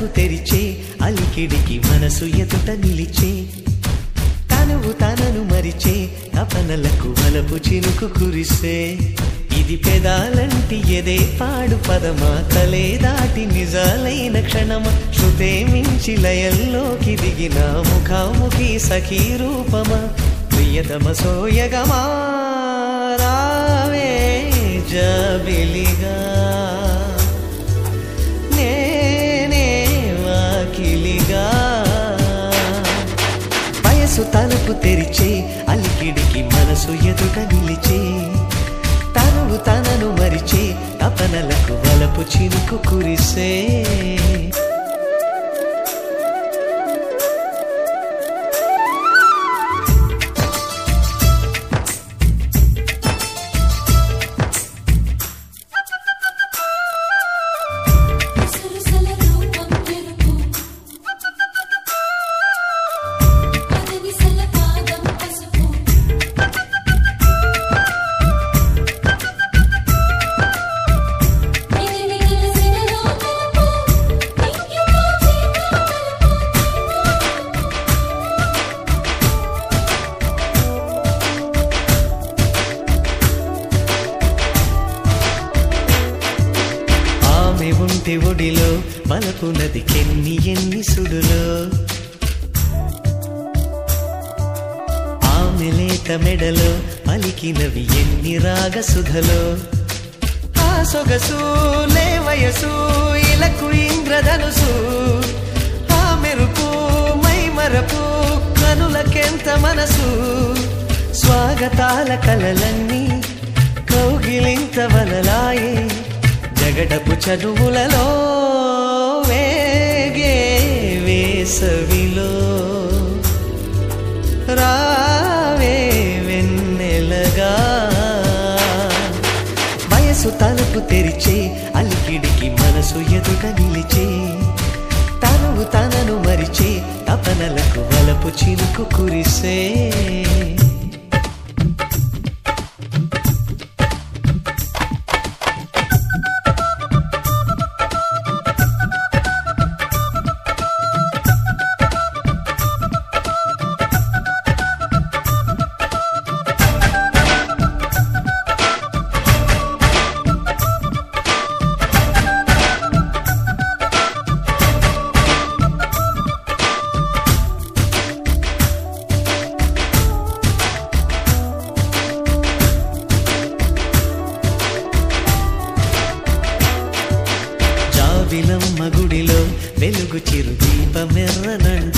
తలుపు తెరిచే అలికిడికి మనసు ఎదుట నిలిచే తనువు తనను మరిచే తపనలకు వలపు చినుకు కురిసే ఇది పెదాలంటి ఎదే పాడు పదమా కలే దాటి నిజాలైన క్షణమ శృతే మించి లయల్లోకి దిగిన ముఖాముఖి సఖీ రూపమా ప్రియతమ సోయగమా రావే జబిలిగా నేనే వాకిలిగా వయసు తలుపు తెరిచే అలికిడికి మనసు ఎదుట నిలిచే తనువు తనను మరిచే తపనలకు వలపు చినుకు కురిసే సురసల రూపం ఎరుపు పదనిసల పాదం పసుపు నిగనిగలసిన లోకలపు నింగితో చీకటలపు ఆమె ఉంటే ఒడిలో బలపు నదికెన్ని ఎన్ని సుడులో ఆమె లేత మెడలో పలికినవి ఎన్ని రాగ సుధలో ఆ సొగసు లే వయసు ఇలకు ఇంద్రధనుసు ఆ మెరుపు మై మరపు కనులకెంత మనసు స్వాగతాల కలలన్నీ కౌగిలింత వలలాయే జగడపు చదువులలో వేగే వేసవిలో రావే వెన్నెలగా వయసు తలుపు తెరిచే అలికిడికి మనసు ఎదుట నిలిచే తనువు తనను మరిచే తపనలకు వలపు చినుకు కురిసే జాబిలమ్మ గుడిలో వెలుగు చిరు దీపమెర్రనంట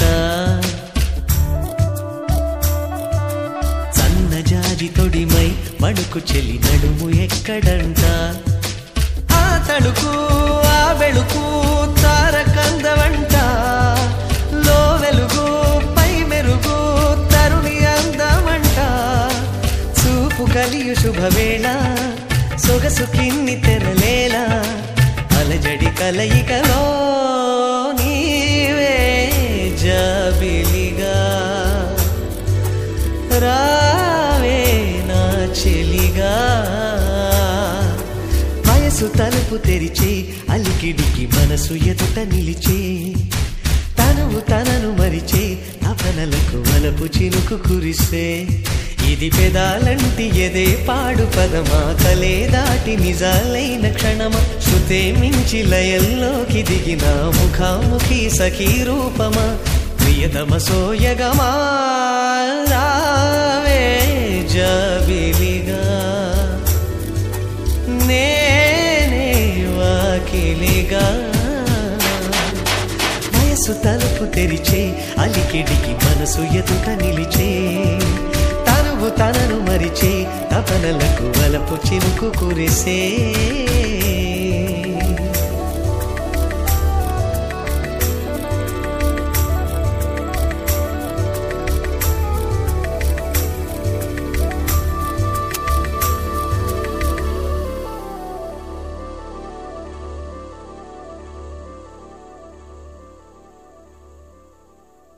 సన్నజాజి తొడిమై మడుకు చెలి నడుము ఎక్కడంట ఆ తడుకు ఆ వెళుకు తారకందవంట లో వెలుగు పై మెరుగు తరుణి అందమంట చూపు కలియు శుభవేళ సొగసు కిన్ని తెరలేలా అలజడి కలయికలో నీవే జాబిలిగా రావే నా చెలిగా వయసు తలుపు తెరిచే అలికిడికి మనసు ఎదుట నిలిచే తనువు తనను మరిచే తపనలకు వలపు చినుకు కురిసే ఇది పెదాలంటి ఎదే పాడు పదమా కలే దాటి నిజాలైన క్షణమా శృతే మించి లయల్లోకి దిగిన ముఖాముఖి సఖీ రూపమా ప్రియతమ సోయగమా రావే జబిలిగా నేనే వాకిలిగా వయసు తలుపు తెరిచే అలికిడికి మనసు ఎదుట నిలిచే తనువు తనను మరిచే తపనలకు వలపు చినుకు కురిసే